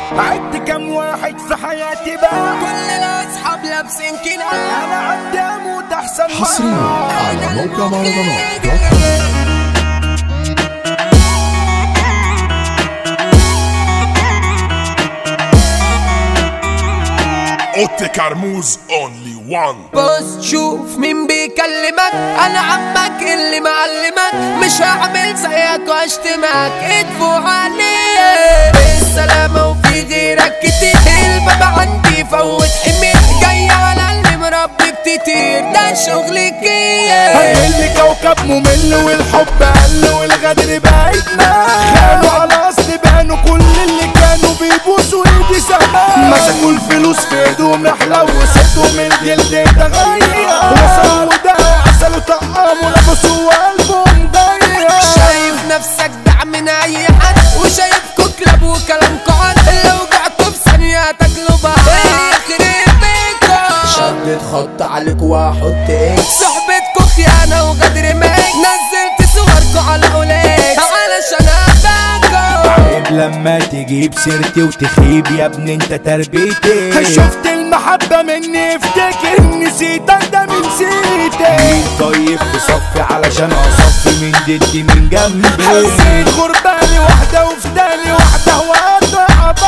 عد كم واحد في حياتي بقى كل الاصحاب لابسين كده انا عندي اموت احسن حصريا على موقع مهرجانات دوت كوم. اوتي كرموز اونلي وان بص شوف مين بيكلمك انا عمك اللي معلمك مش هعمل زيك واشتمك ادفوا عليه بالسلامة وفي غيرك كتير الباب عندي فوت حمير جاي على اللي مربي بتطير ده شغلك ايه اللي كوكب ممل والحب قل والغدر بعيدنا خانوا على اصل بانوا كل اللي كانوا بيبوسوا ايدي زمان مسكوا الفلوس في ايدهم رحلة وسيتهم الجلد تغير وصلوا ده عسل وطعموا لبسوا وقلبهم ضيق شايف نفسك دعم من اي حد وشايفكوا كلاب وكلامكوا عن لو وقعتوا في ثانية تاكلوا بعض يخرب بيكوا شدت خط عليك واحط اكس صحبتكوا خيانة وغدر ميك نزلت صوركوا على قوليك علشان اباكوا عيب لما تجيب سيرتي وتخيب يا ابني انت تربيتي شفت المحبة مني افتكر نسيتك ده من نسيتك مين طيب في صفي علشان اصفي من ضدي من جنبي حسيت غرباني واحدة وفي تاني واحدة وقطع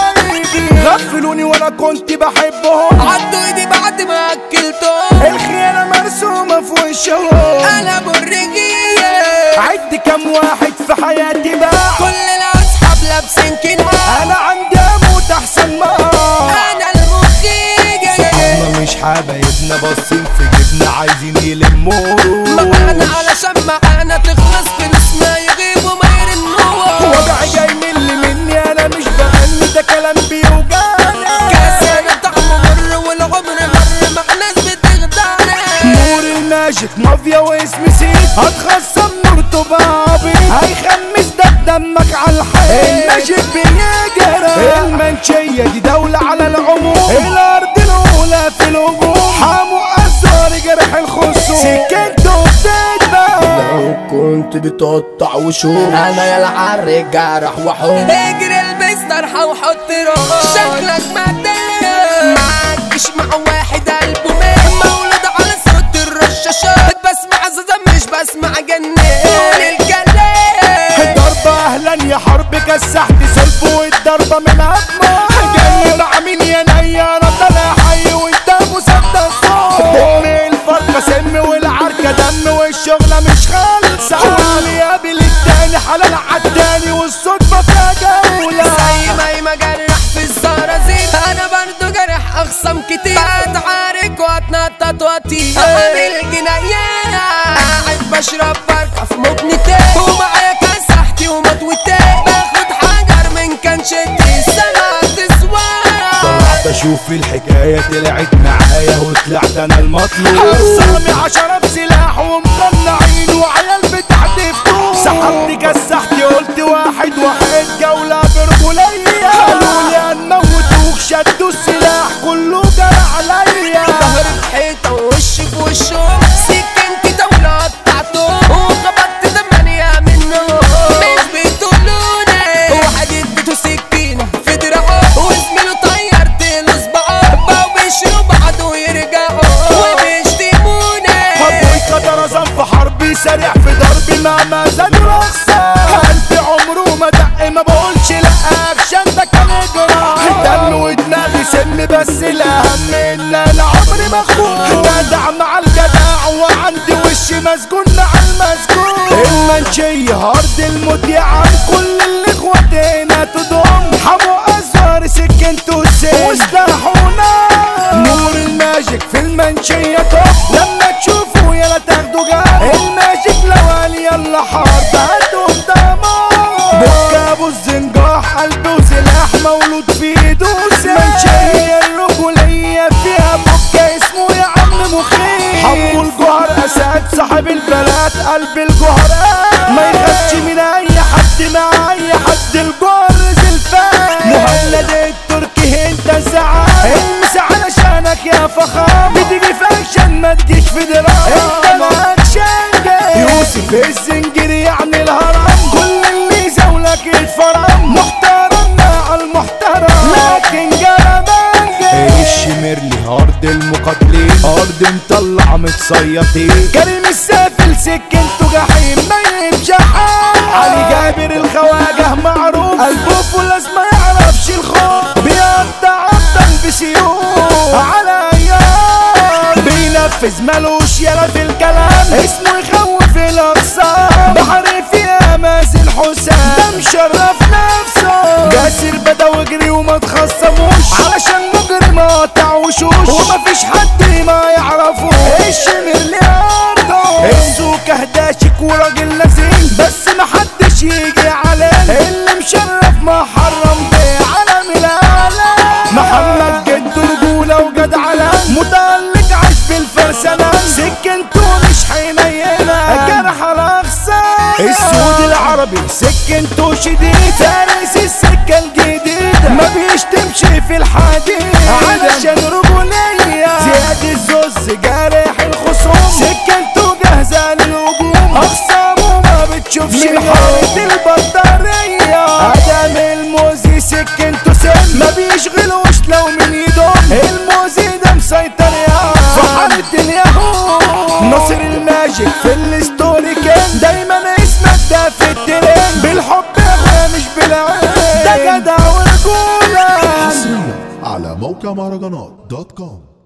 حبايبي غفلوني وانا كنت بحبهم عدوا ايدي بعد ما اكلتهم الخيانة مرسومة في وشهم انا برجية عد كم واحد في حياتي بقى كل الاصحاب لابسين كده انا عندي اموت احسن ما انا المخيجة هما مش حبايبنا باصين في جبنا عايزين يلموا معانا علشان معانا تخلص فلوسنا يغيبوا ما يرنوا وجعي جاي من اللي مني انا مش بغني ده كلام بيوجعني كاسانا طعمه مر والعمر مر مع ناس بتخدعنا نور الماجيك مافيا واسمي سيد هتخصم نور طبابي هيخمس ده بدمك على الحيط الماجيك بيجرى المنشية دي دولة على العموم الارض الاولى في الهجوم حامو ازهر جرح الخصوم سكنته بتدبر لو كنت بتقطع وشوف انا يا العرق جرح وحوم اجري البس طرحة وحط روح شكلك مادية معكش مع واحد قلبه مات مولود على صوت الرشاشات بسمع ززم مش بسمع جنات طول الكلام ضربة اهلا يا حرب كسحت سلب والضربة من هجمة جاي مع مين يا نيا انا طالع حي وانت مسدس صوت بوني الفرقة سم والعركة دم والشغلة مش خالصة واللي قابل التاني حلال عالتاني والصدفة فيها جولة زي ما يما جرح في الزرازير انا برضو جرح اخصم كتير بتعارك واتنطط واطير اعمل جنايات قاعد بشرب فرقة في مبنتين ومعايا كسحتي ومطوتين باخد حجر من كنشتي سنة تسوار طلعت اشوف الحكاية طلعت معايا وطلعت انا المطلوب حصامي عشرة بسلاح ومقنعين وعيال بتحدف طوب سحبت كسحت قلت واحد واحد جولة برجولية قالوا لي هنموتوك شدوا السلاح كله جرى عليا ظهر الحيطة ووش في وشهم سكنتي دولة قطعتهم وخبطت ثمانية منهم مش بيطولوني واحد اديته سكينة في دراعه وزميله طيرت له صباعه بقوا بيشيلوا بعض ويرجعوا وبيشتموني ابوي قدر ازم في حربي سريع في ضربي مهما زاد رخصة قلبي عمره ما دق ما بقولش لا اكشن ده كان جراح دم ودماغي سم بس الاهم ان انا عمري مخبوط جدع مع الجدع وعندي وشي مسجون مع المسجون المنشية هارد الموت يا عم كل اللي اخواتينا تضم حمو ازهر سكنتو السن وسلاحونا نور الماجيك في المنشية توب لما تشوفوا يلا تاخدوا جاب الماجيك لوالي يلا حرب هاتوا دمار بك ابو الزنجاح قلبه وسلاح مولود في ايده منشية الرجولية فيها بك اسمه يا عم مخيف حمو الجوهر اسد صاحب البلد قلب الجوهرات ما يخافش من اي حد مع اي حد الجوهر زلفان مهند التركي انت سعاد امس علشانك يا فخام بتيجي في اكشن ما تجيش في دراما انت الاكشن جاي يوسف الزنجري يعني الهرم كل اللي زولك يتفرم محترم مع المحترم لا الارض مطلع متصيطين كريم السافل سكنته جحيم نايم شحات علي جابر الخواجه معروف قلبه فولاس ما يعرفش الخوف بيقطع ابطال بسيوف على ايام بينفذ ملوش يلا في الكلام اسمه يخوف الاقصى بحر فيها مازن حسام ده مشرف نفسه جاسر بدا واجري وما تخصموش علشان مجرم قاطع وشوش ومفيش حد ما يعرفوش الشمر لأرضه السوق هداشك وراجل نزيل بس محدش يجي عليه اللي مشرف محرم بيه علم العالم محمد جد رجولة وجدعنة متألق عاش بالفرسانة سكنته مش حنينة جرح الأغصان السود العربي سكنته شديد فارس السكة الجديدة ما بيشتمش في الحديد علشان رجولية زياد الزوز جارح الخصوم سكنته جاهزة للهجوم أقسامه ما بتشوفش من حارة البطارية آدم الموزي سكنته سن ما بيشغلوش لو من يدوم الموزي ده مسيطر يا في حارة اليهود ناصر الماجيك في الستوري كان دايما اسمك ده في الترند بالحب يا أخويا مش بالعين ده جدع ورجولة حصريا على موقع مهرجانات دوت كوم